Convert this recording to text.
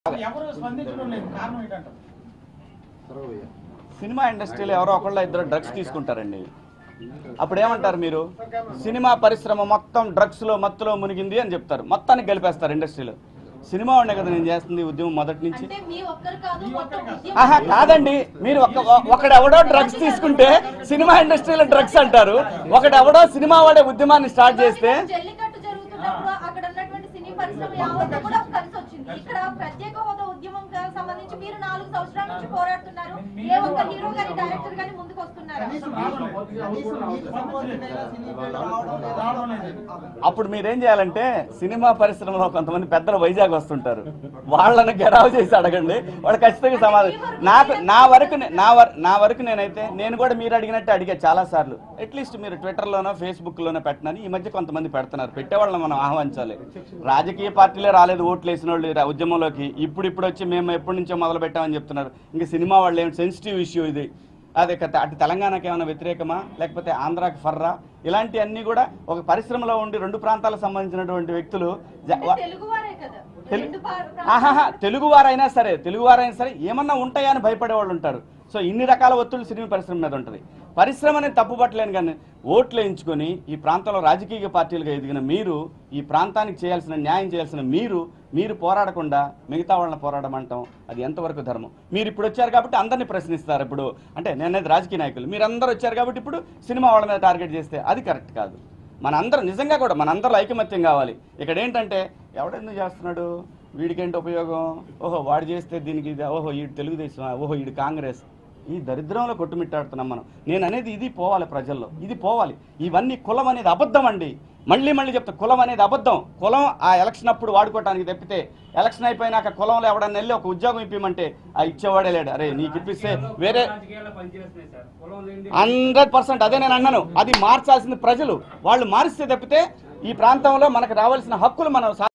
ఎవరు స్పందించడం లేదు కారణం ఏంటంటారు సినిమా ఇండస్ట్రీలో ఎవరో ఒకళ్ళ ఇద్దరు డ్రగ్స్ తీసుకుంటారండి అప్పుడు ఏమంటారు మీరు సినిమా పరిశ్రమ మొత్తం డ్రగ్స్లో మత్తులో మునిగింది అని చెప్తారు మొత్తానికి గెలిపేస్తారు ఇండస్ట్రీలో సినిమా ఉండే కదా నేను చేస్తుంది ఈ ఉద్యమం మొదటి నుంచి అంటే మీ ఒక్కరు కాదు మొత్తం ఉద్యమం ఆహా కాదండి మీరు ఒక ఒకడెవడో డ్రగ్స్ తీసుకుంటే సినిమా ఇండస్ట్రీలో డ్రగ్స్ అంటారు ఒకడెవడో సినిమా వాడే ఉద్యమాన్ని స్టార్ట్ చేస్తే జల్లికట్టు జరుగుతున్నప్పుడు అక్కడ ఉన్నటువంటి సినీ పరిశ్రమ యావత్తు కూడా కలిసి వచ్చింది ఇక్కడ ప్రత్యేక హోదా ఉద్యమం సంబంధించి మీరు నాలుగు సంవత్సరాల నుంచి పోరాడుతున్నారు ఏ ఒక్క హీరో గాని డైరెక్టర్ గాని ముందుకు వస్తున్నారా కనీసం రావడం లేదు. కనీసం ఈ స్పందించడం లేదు. రావడం లేదు. అప్పుడు మీరేం చేయాలంటే సినిమా పరిశ్రమలో కొంతమంది పెద్దలు వైజాగ్ వస్తుంటారు వాళ్ళని గెరావ్ చేసి అడగండి వాళ్ళు ఖచ్చితంగా సమాధానం నాకు నా వరకు నే- నా వర నా వరకు నేనైతే నేను కూడా మీరు అడిగినట్టు అడిగా చాలా సార్లు అట్లీస్ట్ మీరు ట్విట్టర్లోనో ఫేస్బుక్లోనో పెట్టనని ఈ మధ్య కొంతమంది పెడుతున్నారు పెట్టేవాళ్ళని మనం ఆహ్వానించాలి రాజకీయ పార్టీలే రాలేదు ఓట్లు వేసిన వాళ్ళు రా- ఉద్యమంలోకి ఇప్పుడు ఇప్పుడు వచ్చి మేము ఎప్పటి నుంచో మొదలు పెట్టామని చెప్తున్నారు ఇంకా సినిమా వాళ్ళు ఏమి సెన్సిటివ్ ఇష్యూ ఇది అదే కథ అటు తెలంగాణకి ఏమైనా వ్యతిరేకమా లేకపోతే ఆంధ్రాకి ఫర్రా ఇలాంటివన్నీ కూడా ఒక పరిశ్రమలో ఉండి రెండు ప్రాంతాలకు సంబంధించినటువంటి వ్యక్తులు జ- అంటే వా- తెలుగువారే కదా తెలు- రెండు పా- ఆహాహా తెలుగు వారైనా సరే తెలుగు వారైనా సరే ఏమన్నా ఉంటాయా అని భయపడే వాళ్ళు ఉంటారు సో ఇన్ని రకాల ఒత్తిళ్ళు సినిమా పరిశ్రమ మీద ఉంటుంది పరిశ్రమని తప్పుపట్టలేను కానీ ఓట్లు వేయించుకొని ఈ ప్రాంతంలో రాజకీయ పార్టీలుగా ఎదిగిన మీరు ఈ ప్రాంతానికి చేయాల్సిన న్యాయం చేయాల్సిన మీరు మీరు పోరాడకుండా మిగతా వాళ్ళని పోరాడమంటాం అది ఎంతవరకు ధర్మం మీరు ఇప్పుడు వచ్చారు కాబట్టి అందరినీ ప్రశ్నిస్తారు ఇప్పుడు అంటే నేనేది రాజకీయ నాయకులు మీరు అందరూ వచ్చారు కాబట్టి ఇప్పుడు సినిమా వాళ్ళ మీద టార్గెట్ చేస్తే అది కరెక్ట్ కాదు మనందరం నిజంగా కూడా మనందరూ ఐకమత్యం కావాలి ఇక్కడ ఏంటంటే ఎవడెందుకు చేస్తున్నాడు వీడికేంటి ఉపయోగం ఓహో వాడు చేస్తే దీనికి ఇది ఓహో ఈడు తెలుగుదేశం ఓహో ఈడు కాంగ్రెస్ ఈ దరిద్రంలో కొట్టుమిట్టాడుతున్నాం మనం నేను అనేది ఇది పోవాలి ప్రజల్లో ఇది పోవాలి ఇవన్నీ కులం అనేది అబద్ధం అండి మళ్ళీ మళ్ళీ చెప్తా కులం అనేది అబద్ధం కులం ఆ ఎలక్షన్ అప్పుడు వాడుకోవడానికి తప్పితే ఎలక్షన్ అయిపోయినాక కులంలో ఎవడన్నా వెళ్ళి ఒక ఉద్యోగం ఇప్పిమంటే ఆ ఇచ్చేవాడే లేడు అరే నీకు ఇప్పిస్తే వేరే రాజకీయాల్లో పనిచేస్తున్నాయి సార్ పొలం లేనిది హండ్రెడ్ పర్సెంట్ అదే నేను అన్నాను అది మార్చాల్సింది ప్రజలు వాళ్ళు మారిస్తే తప్పితే ఈ ప్రాంతంలో మనకు రావాల్సిన హక్కులు మనం సా-